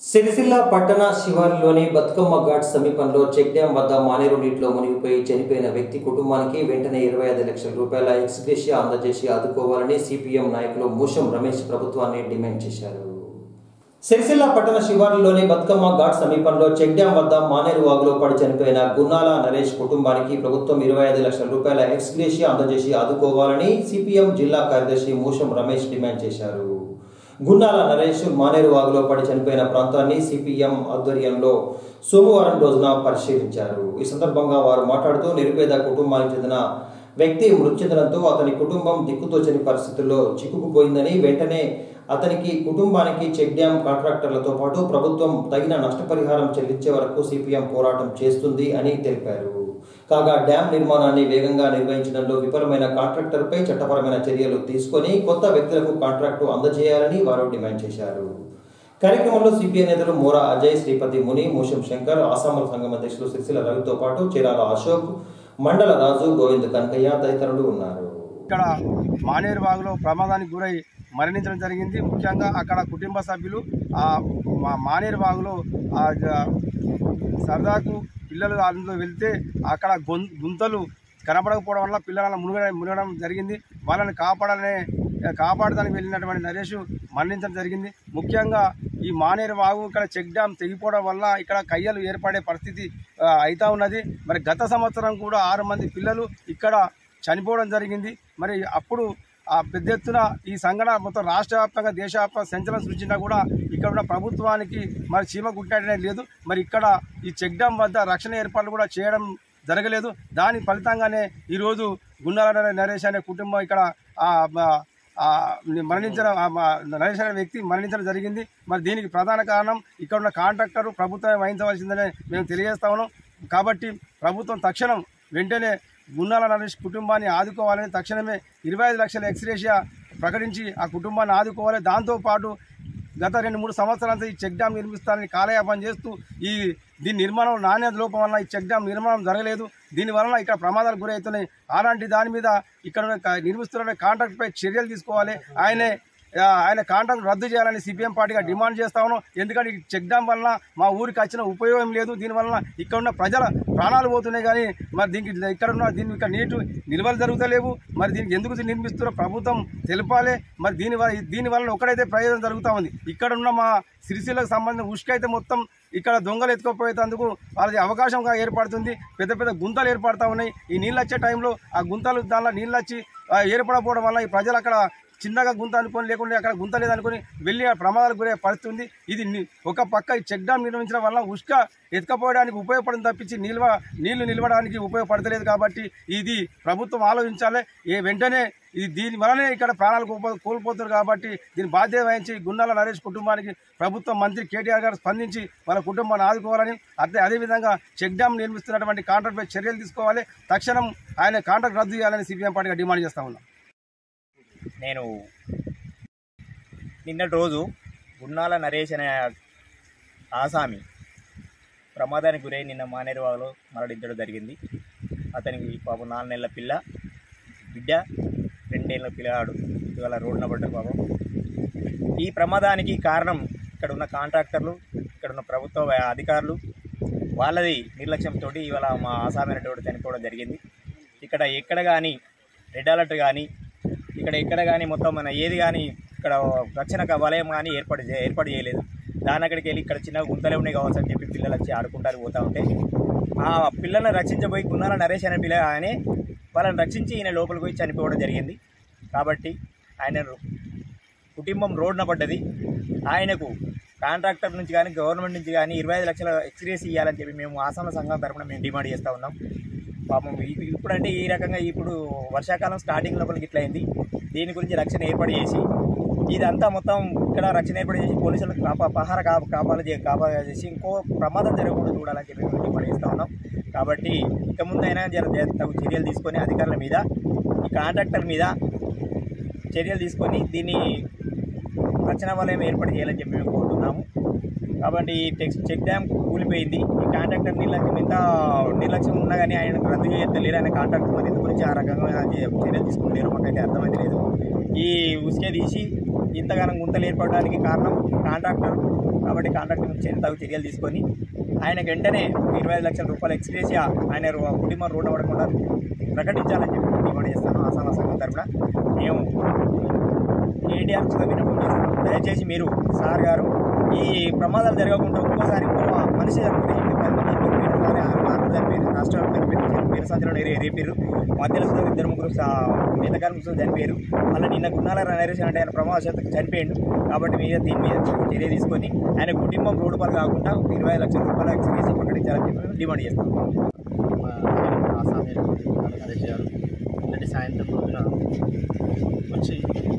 సిరిసిల్ల పట్టణ శివారులోని బతుకమ్మ ఘాట్ సమీపంలో చెక్ డ్యాం వద్ద మానేరు నీటిలో మునిగిపోయి చనిపోయిన వ్యక్తి కుటుంబానికి వెంటనే ఇరవై ఐదు లక్షల రూపాయల ఎక్స్గ్రేషియా అందజేసి ఆదుకోవాలని సిపిఎం నాయకులు మూషం రమేష్ ప్రభుత్వాన్ని డిమాండ్ చేశారు సిరిసిల్ల పట్టణ శివారులోని బతుకమ్మ ఘాట్ సమీపంలో చెక్ డ్యాం వద్ద మానేరు వాగులో పడి చనిపోయిన గున్నాల నరేష్ కుటుంబానికి ప్రభుత్వం ఇరవై ఐదు లక్షల రూపాయల ఎక్స్గ్రేషియా అందజేసి ఆదుకోవాలని సిపిఎం జిల్లా కార్యదర్శి మూషం రమేష్ డిమాండ్ చేశారు గున్నాల నరేష్ మానేరు వాగులో పడి చనిపోయిన ప్రాంతాన్ని సిపిఎం ఆధ్వర్యంలో సోమవారం రోజున పరిశీలించారు ఈ సందర్భంగా వారు మాట్లాడుతూ నిరుపేద కుటుంబానికి చెందిన వ్యక్తి మృతి చెందడంతో అతని కుటుంబం దిక్కుతోచని పరిస్థితుల్లో చిక్కుకుపోయిందని వెంటనే అతనికి కుటుంబానికి చెక్ డ్యాం కాంట్రాక్టర్లతో పాటు ప్రభుత్వం తగిన నష్టపరిహారం చెల్లించే వరకు సిపిఎం పోరాటం చేస్తుంది అని తెలిపారు కాగా డ్యాం నిర్మాణాన్ని వేగంగా నిర్వహించడంలో విఫలమైన కాంట్రాక్టర్పై చట్టపరమైన చర్యలు తీసుకొని కొత్త వ్యక్తులకు కాంట్రాక్టు అందజేయాలని వారు డిమాండ్ చేశారు కార్యక్రమంలో సిపిఐ నేతలు మోరా అజయ్ శ్రీపతి ముని మూషం శంకర్ ఆసాముల సంఘం అధ్యక్షులు సిరిసిల రవితో పాటు చీరాల అశోక్ మండల రాజు గోవింద్ కనకయ్య తదితరులు ఉన్నారు ఇక్కడ మానేరు వాగులో ప్రమాదానికి గురై మరణించడం జరిగింది ముఖ్యంగా అక్కడ కుటుంబ సభ్యులు ఆ మా- మానేరు వాగులో ఆ జ- సరదాకు పిల్లలు అందులో వెళ్తే అక్కడ గొం గుంతలు కనపడకపోవడం వల్ల పిల్లల మునగడం మునగడం జరిగింది వాళ్ళని కాపాడాలనే కాపాడడానికి వెళ్ళినటువంటి నరేష్ మరణించడం జరిగింది ముఖ్యంగా ఈ మానేరు వాగు ఇక్కడ చెక్ డ్యామ్ తెగిపోవడం వల్ల ఇక్కడ కయ్యలు ఏర్పడే పరిస్థితి ఆ, అయితా ఉన్నది మరి గత సంవత్సరం కూడా ఆరు మంది పిల్లలు ఇక్కడ చనిపోవడం జరిగింది మరి అప్పుడు ఆ పెద్ద ఎత్తున ఈ సంఘటన మొత్తం రాష్ట్ర వ్యాప్తంగా దేశవ్యాప్తంగా సంచలనం సృష్టించినా కూడా ఇక్కడ ఉన్న ప్రభుత్వానికి మరి చీమ గుట్టనే లేదు మరి ఇక్కడ ఈ చెక్ డ్యామ్ వద్ద రక్షణ ఏర్పాట్లు కూడా చేయడం జరగలేదు దాని ఫలితంగానే ఈరోజు గుండాల నరేష్ అనే కుటుంబం ఇక్కడ ఆ, మ- ఆ, మరణించిన ఆ, మ- నరేష్ అనే వ్యక్తి మరణించడం జరిగింది మరి దీనికి ప్రధాన కారణం ఇక్కడ ఉన్న కాంట్రాక్టర్ ప్రభుత్వం వహించవలసిందని మేము తెలియజేస్తా ఉన్నాం కాబట్టి ప్రభుత్వం తక్షణం వెంటనే గున్నాల నరేష్ కుటుంబాన్ని ఆదుకోవాలని తక్షణమే ఇరవై ఐదు లక్షల ఎక్స్రేషియా ప్రకటించి ఆ కుటుంబాన్ని ఆదుకోవాలి దాంతోపాటు గత రెండు మూడు సంవత్సరాలతో ఈ చెక్ డ్యామ్ నిర్మిస్తారని కాలయాపన చేస్తూ ఈ దీని నిర్మాణం నాణ్యత లోపం వలన ఈ చెక్ డ్యామ్ నిర్మాణం జరగలేదు దీని వలన ఇక్కడ ప్రమాదాలు గురవుతున్నాయి అలాంటి దాని మీద ఇక్కడ ఉన్న క- నిర్మిస్తున్న కాంట్రాక్ట్పై చర్యలు తీసుకోవాలి ఆయనే ఆ, ఆయన కాంట్రాక్ట్ రద్దు చేయాలని సిపిఎం పార్టీగా డిమాండ్ చేస్తా ఉన్నాం ఎందుకంటే ఈ చెక్ డ్యామ్ వలన మా ఊరికి వచ్చిన ఉపయోగం లేదు దీని వలన ఇక్కడ ఉన్న ప్రజల ప్రాణాలు పోతున్నాయి కానీ మరి దీనికి ఇక్కడ ఉన్న దీనికి ఇక్కడ నీటి నిల్వలు జరుగుతలేవు మరి దీనికి ఎందుకు ఇది నిర్మిస్తున్నారో ప్రభుత్వం తెలపాలి మరి దీని వల్ల దీని వలన ఒకటైతే ప్రయోజనం జరుగుతూ ఉంది ఇక్కడ ఉన్న మా సిరిసిల్లకు సంబంధించిన ఉష్క అయితే మొత్తం ఇక్కడ దొంగలు ఎత్తుకోపోయేందుకు వాళ్ళకి అవకాశంగా ఏర్పడుతుంది పెద్ద పెద్ద గుంతలు ఏర్పడతా ఉన్నాయి ఈ నీళ్ళు వచ్చే టైంలో ఆ గుంతలు దానిలో నీళ్ళు వచ్చి ఆ, ఏర్పడకపోవడం వల్ల ఈ ప్రజలు అక్కడ చిన్నగా గుంత అనుకొని లేకుంటే అక్కడ గుంత లేదనుకొని వెళ్ళి ఆ ప్రమాదాలకు గురే పరిస్థితి ఉంది ఇది ని- ఒక పక్క ఈ చెక్ డ్యామ్ నిర్మించడం వల్ల ఉష్క ఎత్తుకపోవడానికి ఉపయోగపడింది తప్పించి నిల్వ నీళ్లు నిలవడానికి ఉపయోగపడతలేదు కాబట్టి ఇది ప్రభుత్వం ఆలోచించాలి ఏ వెంటనే ఇది దీని వలనే ఇక్కడ ప్రాణాలు కోల్పో- కోల్పోతున్నారు కాబట్టి దీని బాధ్యత వహించి గుండాల నరేష్ కుటుంబానికి ప్రభుత్వం మంత్రి కేటీఆర్ గారు స్పందించి వాళ్ళ కుటుంబాన్ని ఆదుకోవాలని అదే అదేవిధంగా చెక్ డ్యామ్ నిర్మిస్తున్నటువంటి కాంట్రాక్ట్పై చర్యలు తీసుకోవాలి తక్షణం ఆయన కాంట్రాక్ట్ రద్దు చేయాలని సిపిఎం పార్టీగా డిమాండ్ చేస్తా ఉన్నాం నేను నిన్నటి రోజు గున్నాల నరేష్ అనే ఆసామి ప్రమాదానికి గురై నిన్న మానేరువాలో మరణించడం జరిగింది అతనికి పాపం నాలుగు నెలల పిల్ల బిడ్డ రెండేళ్ళ పిల్లగాడు ఇవాళ రోడ్డున పడ్డారు పాపం ఈ ప్రమాదానికి కారణం ఇక్కడ ఉన్న కాంట్రాక్టర్లు ఇక్కడ ఉన్న ప్రభుత్వ అధికారులు వాళ్ళది నిర్లక్ష్యంతో ఇవాళ మా ఆసామి అనేటువంటి చనిపోవడం జరిగింది ఇక్కడ ఎక్కడ కానీ రెడ్ అలర్ట్ కానీ ఇక్కడ ఎక్కడ కానీ మొత్తం మన ఏది కానీ ఇక్కడ రక్షణ క- వలయం కానీ ఏర్పాటు చే ఏర్పాటు చేయలేదు దాని అక్కడికి వెళ్ళి ఇక్కడ చిన్న గుంతలే ఉన్నాయి కావచ్చు అని చెప్పి పిల్లలు వచ్చి ఆడుకుంటారు పోతూ ఉంటే ఆ పిల్లల్ని రక్షించబోయి గున్నాల నరేష్ అనే పిల్ల ఆయనే వాళ్ళని రక్షించి ఈయన లోపలికి పోయి చనిపోవడం జరిగింది కాబట్టి ఆయన రు- కుటుంబం రోడ్డున పడ్డది ఆయనకు కాంట్రాక్టర్ నుంచి కానీ గవర్నమెంట్ నుంచి కానీ ఇరవై ఐదు లక్షల ఎక్స్గ్రేస్ ఇవ్వాలని చెప్పి మేము ఆసామ సంఘం తరపున మేము డిమాండ్ చేస్తూ ఉన్నాం పాపం ఇప్పు- ఇప్పుడంటే ఈ రకంగా ఇప్పుడు వర్షాకాలం స్టార్టింగ్ లోపలికి ఇట్లా అయింది దీని గురించి రక్షణ ఏర్పాటు చేసి ఇదంతా మొత్తం ఇక్కడ రక్షణ ఏర్పాటు చేసి పోలీసులకు కాపా పహార కాపా కాపాలు చే కాపా చేసి ఇంకో ప్రమాదం జరగకుండా చూడాలని చెప్పి మేము డిమాండ్ చేస్తూ ఉన్నాం కాబట్టి ఇక ముందైనా జర జర తగు చర్యలు తీసుకొని అధికారుల మీద ఈ కాంట్రాక్టర్ మీద చర్యలు తీసుకొని దీన్ని రక్షణ వలయం ఏర్పాటు చేయాలని చెప్పి మేము కోరుతున్నాము కాబట్టి ఈ టెక్స్ చెక్ డ్యామ్ కూలిపోయింది ఈ కాంట్రాక్టర్ నిర్లక్ష్యం ఎంత నిర్లక్ష్యం ఉన్నా కానీ ఆయన రద్దు చేయలేరు ఆయన కాంట్రాక్టర్ మరి ఇందు గురించి ఆ రకంగా చే- చర్యలు తీసుకుంటారు మాకైతే అర్థమైతే లేదు ఈ ఉసుకే తీసి ఇంతగానం గుంతలు ఏర్పడడానికి కారణం కాంట్రాక్టర్ కాబట్టి కాంట్రాక్ట్ నుంచి తగు చర్యలు తీసుకొని ఆయనకు వెంటనే ఇరవై ఐదు లక్షల రూపాయలు ఎక్స్గ్రేసియా ఆయన రో- కుటుంబం రోడ్డు పడకుండా ప్రకటించాలని చెప్పి డిమాండ్ చేస్తాను ఆసామ సంఘం తరఫున మేము కేటీఆర్ కూడా విన్నపం చేస్తున్నాం దయచేసి మీరు సార్ గారు ఈ ప్రమాదాలు జరగకుండా ఒక్కోసారి ఇంకో మనిషి చనిపోతే ఇంటి పది మంది ఇద్దరు పేరు కానీ ఆరు ఆరు చనిపోయారు రాష్ట్ర పేరు పేరు సంచలనం ఏరే రేపారు మధ్యలో సుధా ఇద్దరు ముగ్గురు మిగతా కార్మికులు చనిపోయారు మళ్ళీ నిన్న గున్నాల నరేషన్ అంటే ఆయన ప్రమాదశాత్తు చనిపోయిండు కాబట్టి మీద దీని మీద చర్య తీసుకొని ఆయన కుటుంబం రోడ్డు పాలు కాకుండా ఒక ఇరవై ఐదు లక్షల రూపాయలు ఎక్స్గ్రేసి ప్రకటించాలని చెప్పి మేము డిమాండ్ చేస్తాం ఆసామి నరేష్ గారు నిన్నటి సాయంత్రం రోజున వచ్చి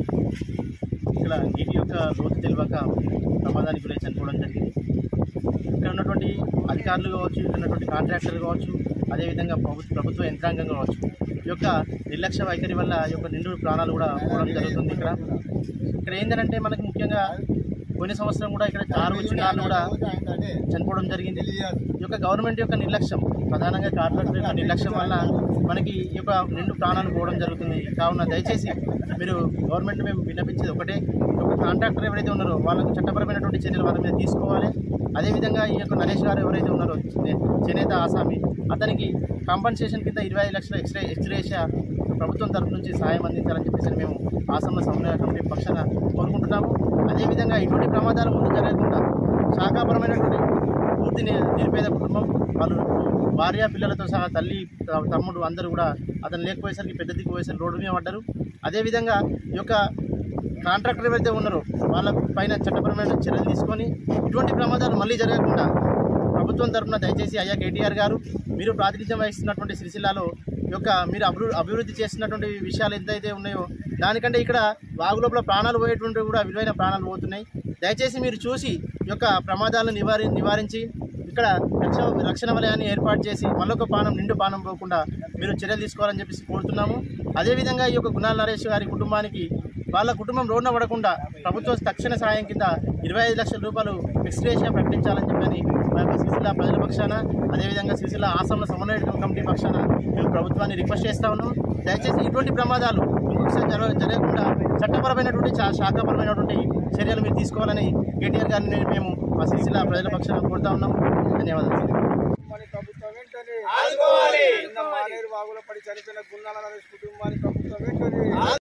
ఇక్కడ నీటి యొక్క లోతు తెలియక ప్రమాదానికి గురై చనిపోవడం జరిగింది ఇక్కడ ఉన్నటువంటి అధికారులు కావచ్చు ఇక్కడ ఉన్నటువంటి కాంట్రాక్టర్లు కావచ్చు అదేవిధంగా ప్రభుత్వ ప్రభుత్వ యంత్రాంగం కావచ్చు ఈ యొక్క నిర్లక్ష్య వైఖరి వల్ల ఈ యొక్క నిండు ప్రాణాలు కూడా పోవడం జరుగుతుంది ఇక్కడ ఇక్కడ ఏంటంటే మనకి ముఖ్యంగా పోయిన సంవత్సరం కూడా ఇక్కడ ఆరు చిన్నారులు కూడా చనిపోవడం జరిగింది ఈ యొక్క గవర్నమెంట్ యొక్క నిర్లక్ష్యం ప్రధానంగా కాంట్రాక్టర్ యొక్క నిర్లక్ష్యం వల్ల మనకి ఈ యొక్క నిండు ప్రాణాలు పోవడం జరుగుతుంది కావున దయచేసి మీరు గవర్నమెంట్ మేము విన్నపించేది ఒకటే ఈ యొక్క కాంట్రాక్టర్ ఎవరైతే ఉన్నారో వాళ్ళకు చట్టపరమైనటువంటి చర్యలు వాళ్ళ మీద తీసుకోవాలి అదేవిధంగా ఈ యొక్క నరేష్ గారు ఎవరైతే ఉన్నారో చే- చేనేత ఆసామి అతనికి కాంపన్సేషన్ కింద ఇరవై ఐదు లక్షల ఎక్స్రే ఎక్స్రేషియా ప్రభుత్వం తరపు నుంచి సహాయం అందించాలని చెప్పేసి మేము ఆసమ సమన్వయ కమిటీ పక్షాన కోరుకుంటున్నాము అదేవిధంగా ఇటువంటి ప్రమాదాలు ముందు జరగకుండా శాఖాపరమైనటువంటి పూర్తి ని- నిరుపేద కుటుంబం వాళ్ళు భార్య పిల్లలతో సహా తల్లి త- తమ్ముడు అందరూ కూడా అతను లేకపోయేసరికి పెద్ద దిక్కు పోయేసరికి రోడ్డు మీద పడ్డారు అదేవిధంగా ఈ యొక్క కాంట్రాక్టర్ ఎవరైతే ఉన్నారో వాళ్ళ పైన చట్టపరమైన చర్యలు తీసుకొని ఇటువంటి ప్రమాదాలు మళ్ళీ జరగకుండా ప్రభుత్వం తరఫున దయచేసి అయ్యా కేటీఆర్ గారు మీరు ప్రాతినిధ్యం వహిస్తున్నటువంటి సిరిసిల్లాలో ఈ యొక్క మీరు అభివృ అభివృద్ధి చేస్తున్నటువంటి విషయాలు ఎంతైతే ఉన్నాయో దానికంటే ఇక్కడ వాగు లోపల ప్రాణాలు పోయేటువంటి కూడా విలువైన ప్రాణాలు పోతున్నాయి దయచేసి మీరు చూసి ఈ యొక్క ప్రమాదాలను నివారి నివారించి ఇక్కడ రక్ష రక్షణ వలయాన్ని ఏర్పాటు చేసి మళ్ళొక పానం నిండు పానం పోకుండా మీరు చర్యలు తీసుకోవాలని చెప్పేసి కోరుతున్నాము అదేవిధంగా ఈ యొక్క గుణాల నరేష్ గారి కుటుంబానికి వాళ్ళ కుటుంబం రోడ్న పడకుండా ప్రభుత్వ తక్షణ సహాయం కింద ఇరవై ఐదు లక్షల రూపాయలు ఎక్స్గ్రేషియా ప్రకటించాలని చెప్పని మా యొక్క సిరిసిల్ల ప్రజల పక్షాన అదేవిధంగా సిరిసిల్ల ఆసంలో సమన్వయ కమిటీ పక్షాన మేము ప్రభుత్వాన్ని రిక్వెస్ట్ చేస్తా ఉన్నాం దయచేసి ఇటువంటి ప్రమాదాలు ఇంకొకసారి జరగ జరగకుండా చట్టపరమైనటువంటి చా- శాఖపరమైనటువంటి చర్యలు మీరు తీసుకోవాలని కేటీఆర్ గారిని మేము మా సిరిసిల్ల ప్రజల పక్షాన కోరుతా ఉన్నాం ధన్యవాదాలు మరి ప్రభుత్వం వెంటనే ఆదుకోవాలి. నిన్న మానేరు వాగులో పడి చనిపోయిన గున్నాల నరేష్ కుటుంబం